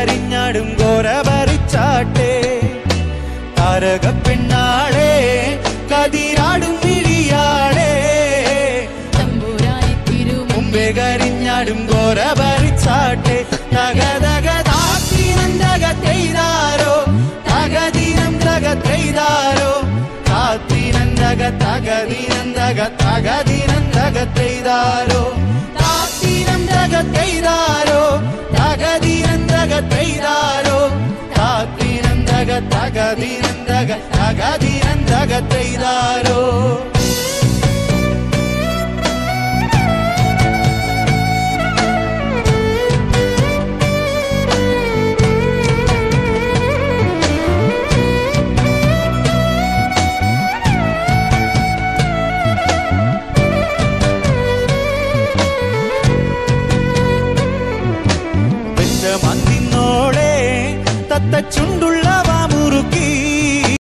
കരിഞ്ഞാടും ഘോര ഭരിച്ചാട്ടെ താരക പെണ്ണാളെ കതിരാടും വിളിയാളെ തമ്പുരാനെ മുമ്പേ തിരുമുമ്പേ കരിഞ്ഞാടും ഘോര ഭരിച്ചാട്ടെ തകതക താക്കിനന്തക തെയ്താരോ തകദിനം തക തെയ്താരോ താത്തിനന്തക തകദിനന്തക തകദിനന്തക തെയ്താരോ താത്തിനന്തക തെയ്താരോ തകദിനന്തക തെയ്താരോ താത്തിനന്തക തകദിനന്തക തകദിനന്തക തെയ്താരോ വെച്ച മന്നിന്നോളെ തത്ത ചുണ്ടുള്ളവ മുറുക്കി